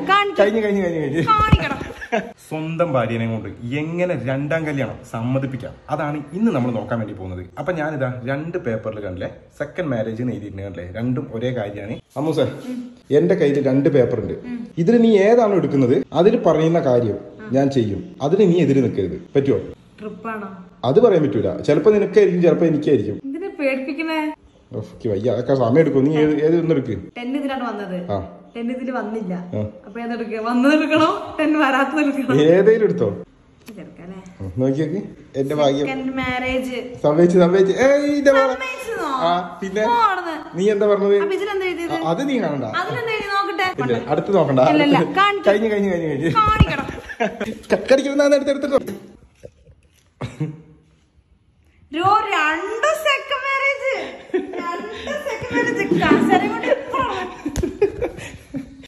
കാണിക്ക്. കഴിഞ്ഞു കഴിഞ്ഞു കഴിഞ്ഞു കഴിഞ്ഞു കാണിക്കണം സ്വന്തം ഭാര്യനെ കൊണ്ട് എങ്ങനെ രണ്ടാം കല്യാണം സമ്മതിപ്പിക്കാം അതാണ് ഇന്ന് നമ്മൾ നോക്കാൻ വേണ്ടി പോകുന്നത് അപ്പൊ ഞാനിതാ രണ്ട് പേപ്പറിൽ കണ്ടില്ലേ സെക്കൻഡ് മാരേജ് എന്ന് എഴുതിയിട്ടുണ്ട് കണ്ടില്ലേ രണ്ടും ഒരേ കാര്യമാണ് അമ്മു സാർ എന്റെ കയ്യിൽ രണ്ട് പേപ്പർ ഉണ്ട് ഇതിൽ നീ ഏതാണോ എടുക്കുന്നത് അതിൽ പറയുന്ന കാര്യം ഞാൻ ചെയ്യും അതിന് നീ എതിര് നിൽക്കരുത് പറ്റുമോ ട്രിപ്പാണോ അത് പറയാൻ പറ്റൂല ചിലപ്പോ നിനക്കായിരിക്കും ചിലപ്പോ എനിക്കായിരിക്കും എന്തിനാ പേടിപ്പിക്കണേ ഓഫ്, എനിക്ക് വയ്യ അതൊക്കെ സമയം എടുക്കും നീ ഏത് ഏത് ഒന്ന് എടുക്ക് ടെൻ ഇതിലാണ് വന്നത് ആ ടെൻ ഇതിൽ വന്നില്ല ആ. അപ്പൊ ഏതെടുക്കുക വന്നത് എടുക്കണോ ടെൻ വരാത്തത് എടുക്കണോ ഏതേലും എടുത്തോ ഇതെടുക്കല്ലേ ഉം, നോക്കിയേക്ക് എന്റെ ഭാഗ്യം സെക്കൻഡ് മാരേജ് സമ്മതിച്ച് സമ്മതിച്ച് ഏയ് ഇന്റെ മോളെ. സമ്മതിച്ചതോ? ആ പിന്നെ പോണത്. നീ എന്താ പറഞ്ഞത് അപ്പൊ ഇതിലെന്താ എഴുതിയത് ആ, അത് നീ കാണണ്ട അതിലെന്താ എഴുതി നോക്കട്ടെ ഇല്ല അടുത്ത് നോക്കണ്ട ഇല്ല, ഇല്ല, അടുത്ത് കാണിക്ക്. കഴിഞ്ഞു കഴിഞ്ഞു കഴിഞ്ഞു കഴിഞ്ഞു കാണിക്കണം കക്കടിക്കുന്ന എടുത്ത് എടുത്തിട്ടോ രോ രണ്ട് സെക്കൻഡ് മാരേജ് രണ്ട് സെക്കൻഡ് മാരേജ് കസര കൊണ്ട്